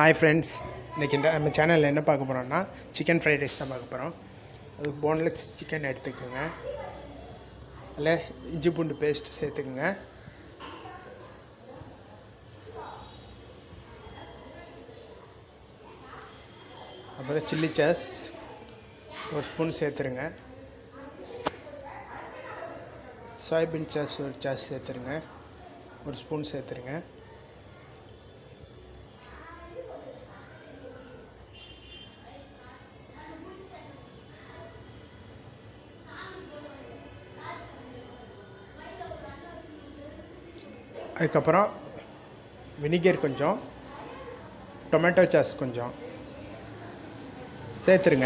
hi friends இன்றைக்கி இந்த நம்ம சேனலில் என்ன பார்க்க போகிறோம்னா சிக்கன் ஃப்ரைட் ரைஸ் தான் பார்க்க போகிறோம் அது போன்லெஸ் சிக்கன் எடுத்துக்கோங்க அதில் இஞ்சி பூண்டு பேஸ்ட் சேர்த்துக்குங்க அப்புறம் சில்லி சாஸ் ஒரு ஸ்பூன் சேர்த்துருங்க சோயாபீன் சாஸ் ஒரு சாஸ் சேர்த்துருங்க ஒரு ஸ்பூன் சேர்த்துருங்க அதுக்கப்புறம் வினிகர் கொஞ்சம் டொமேட்டோ சாஸ் கொஞ்சம் சேர்த்துருங்க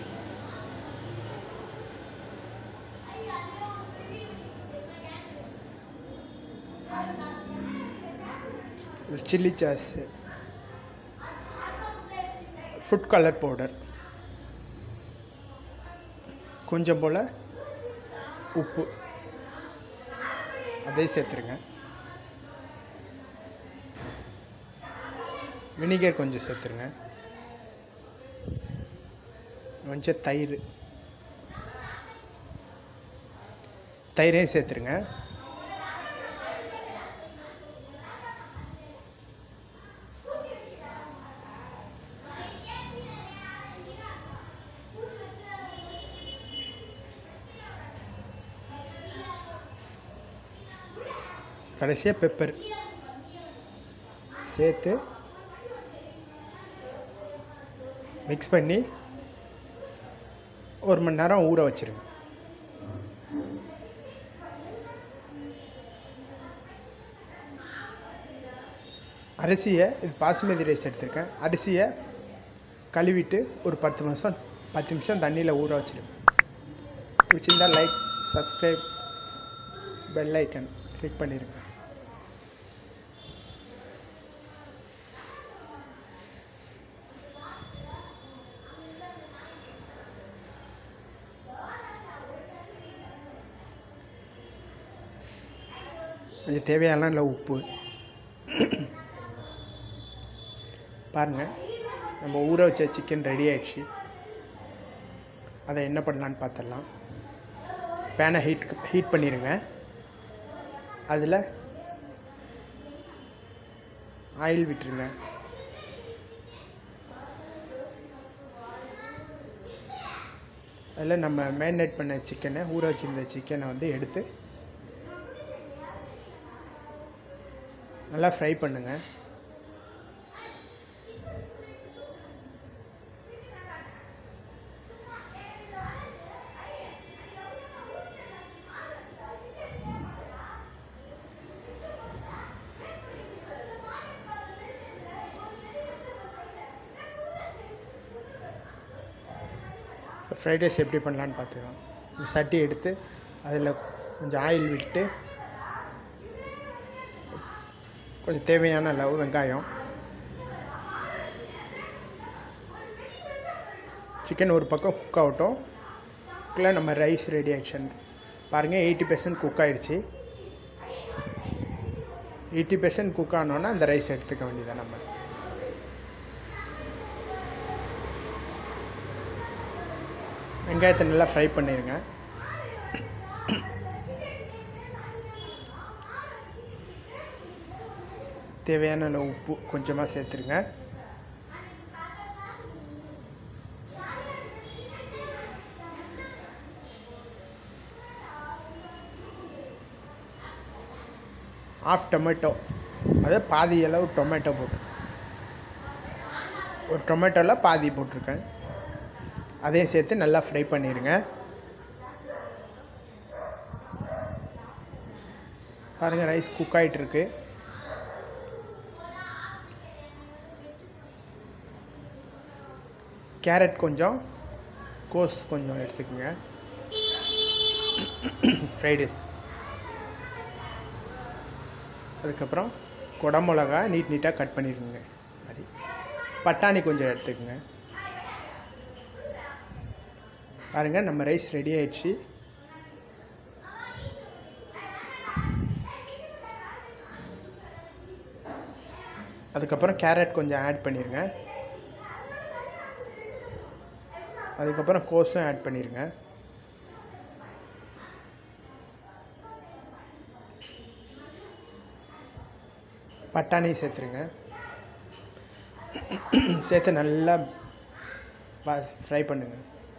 chilli sauce food colour powder கொஞ்சம் போல் உப்பு அதையும் சேர்த்துருங்க வினிகர் கொஞ்சம் சேர்த்துருங்க கொஞ்சம் தயிர் தயிரையும் சேர்த்துருங்க கடைசியாக பெப்பர் சேர்த்து மிக்ஸ் பண்ணி ஒரு மணி நேரம் ஊற வச்சிருங்க அரிசியை இது பாசுமதி ரைஸ் எடுத்திருக்கேன் அரிசியை கழுவிட்டு ஒரு பத்து நிமிஷம் பத்து நிமிஷம் தண்ணியில் ஊற வச்சிருங்க பிடிச்சிருந்தா like subscribe bell icon click பண்ணிடுங்க கொஞ்சம் தேவையான இல்லை உப்பு பாருங்கள் நம்ம ஊற வச்ச சிக்கன் ரெடி ஆயிடுச்சு அதை என்ன பண்ணலான்னு பார்த்துடலாம் பேனை ஹீட் ஹீட் பண்ணிடுங்க அதில் ஆயில் விட்டுருங்க அதில் நம்ம மேரினேட் பண்ண சிக்கனை ஊற வச்சிருந்த சிக்கனை வந்து எடுத்து நல்லா ஃப்ரை பண்ணுங்கள் ஃப்ரைட் ரைஸ் எப்படி பண்ணலான்னு பார்த்துக்கலாம் ஒரு சட்டி எடுத்து அதில் கொஞ்சம் ஆயில் விட்டு கொஞ்சம் தேவையான அளவு வெங்காயம் சிக்கன் ஒரு பக்கம் குக் ஆகட்டும் இல்லை நம்ம ரைஸ் ரெடி ஆகிடுச்சு பாருங்கள் எயிட்டி பெர்சன்ட் குக் ஆகிடுச்சு எயிட்டி பெர்சன்ட் குக் ஆனோன்னா அந்த ரைஸ் எடுத்துக்க வேண்டியதான் நம்ம வெங்காயத்தை நல்லா ஃப்ரை பண்ணிடுங்க தேவையான அளவு உப்பு கொஞ்சமாக சேர்த்துருங்க ஆஃப் டொமேட்டோ அது பாதி அளவு டொமேட்டோ போட்டு ஒரு டொமேட்டோவில் பாதி போட்டிருக்கேன் அதையும் சேர்த்து நல்லா ஃப்ரை பண்ணிடுங்க பாருங்கள் ரைஸ் குக் ஆகிட்டுருக்கு கேரட் கொஞ்சம் கோஸ் கொஞ்சம் எடுத்துக்கோங்க ஃப்ரைட் ரைஸ் அதுக்கப்புறம் குடமிளகா நீட் நீட்டாக கட் பண்ணிடுங்க மாதிரி பட்டாணி கொஞ்சம் எடுத்துக்கோங்க பாருங்கள் நம்ம ரைஸ் ரெடி ஆயிடுச்சு அதை அதுக்கப்புறம் கேரட் கொஞ்சம் ஆட் பண்ணிடுங்க அதுக்கப்புறம் கோஸும் ஆட் பண்ணிடுங்க பட்டாணி சேர்த்துருங்க சேர்த்து நல்லா ஃப்ரை பண்ணுங்க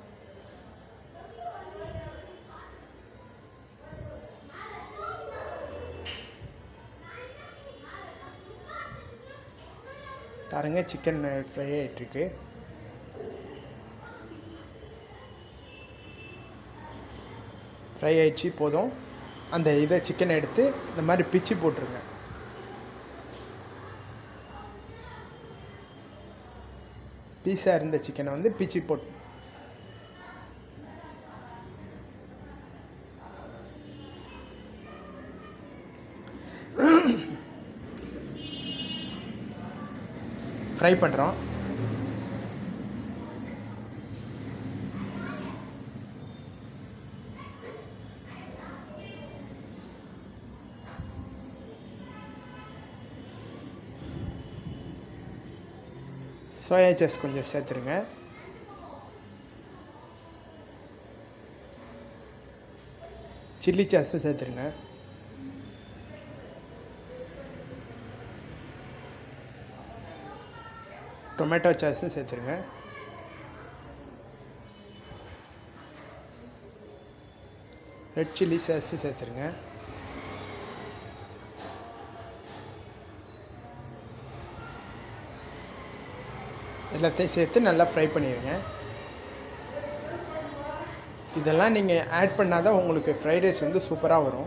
பாருங்க சிக்கன் ஃப்ரை ஆகிட்டுருக்கு ஃப்ரை ஆயிடுச்சு போதும் அந்த இதை சிக்கனை எடுத்து இந்த மாதிரி பிச்சு போட்டுருங்க பீஸாக இருந்த சிக்கனை வந்து பிச்சு போட்டு ஃப்ரை பண்ணுறோம் சோயா சஸ் கொஞ்சம் சேர்த்துருங்க சில்லி சாஸும் சேர்த்துருங்க டொமேட்டோ சாஸும் சேர்த்துருங்க ரெட் சில்லி சாஸும் சேர்த்துருங்க எல்லாத்தையும் சேர்த்து நல்லா ஃப்ரை பண்ணிடுங்க இதெல்லாம் நீங்கள் ஆட் பண்ணால் தான் உங்களுக்கு ஃப்ரைட் ரைஸ் வந்து சூப்பராக வரும்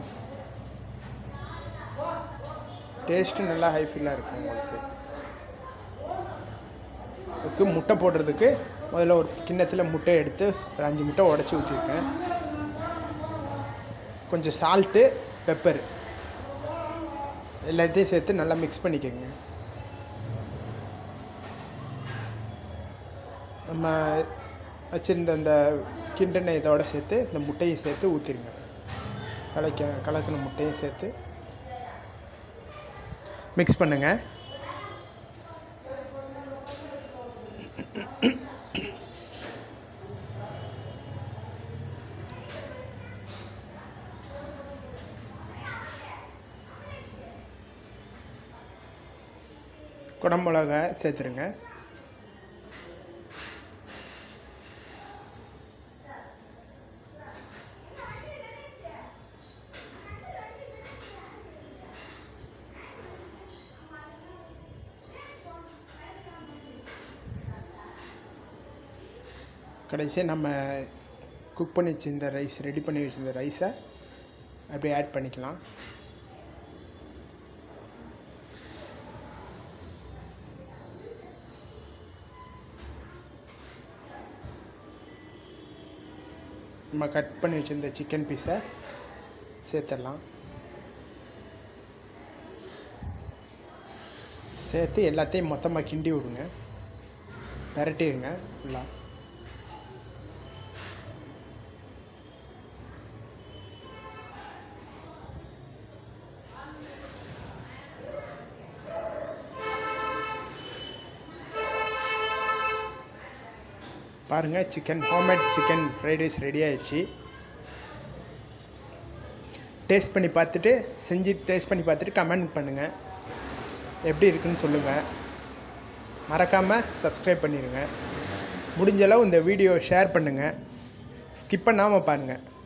டேஸ்ட்டு நல்லா ஹை ஃபீலாக இருக்கும் உங்களுக்கு அதுக்கு முட்டை போடுறதுக்கு முதல்ல ஒரு கிண்ணத்தில் முட்டை எடுத்து ஒரு அஞ்சு முட்டை உடச்சி ஊற்றிருக்கேன் கொஞ்சம் சால்ட்டு பெப்பர் எல்லாத்தையும் சேர்த்து நல்லா மிக்ஸ் பண்ணிக்கோங்க நம்ம வச்சுருந்த அந்த கிண்டனை இதோட சேர்த்து இந்த முட்டையை சேர்த்து ஊற்றிருங்க கலக்க கலக்கின முட்டையும் சேர்த்து மிக்ஸ் பண்ணுங்கள் குடமிளகா சேர்த்துருங்க கடைசியாக நம்ம குக் பண்ணி வச்சிருந்த ரைஸ் ரெடி பண்ணி வச்சிருந்த ரைஸை அப்படியே ஆட் பண்ணிக்கலாம் நம்ம கட் பண்ணி வச்சிருந்த சிக்கன் பீஸை சேர்த்துடலாம் சேர்த்து எல்லாத்தையும் மொத்தமாக கிண்டி விடுங்க பரட்டிடுங்க ஃபுல்லாக பாருங்கள் chicken homemade chicken fried rice ready ஆயிடுச்சு டேஸ்ட் பண்ணி பார்த்துட்டு செஞ்சு டேஸ்ட் பண்ணி பார்த்துட்டு கமெண்ட் பண்ணுங்கள் எப்படி இருக்குன்னு சொல்லுங்கள் மறக்காமல் சப்ஸ்கிரைப் பண்ணிடுங்க முடிஞ்ச அளவு இந்த வீடியோ ஷேர் பண்ணுங்கள் ஸ்கிப் பண்ணாமல் பாருங்கள்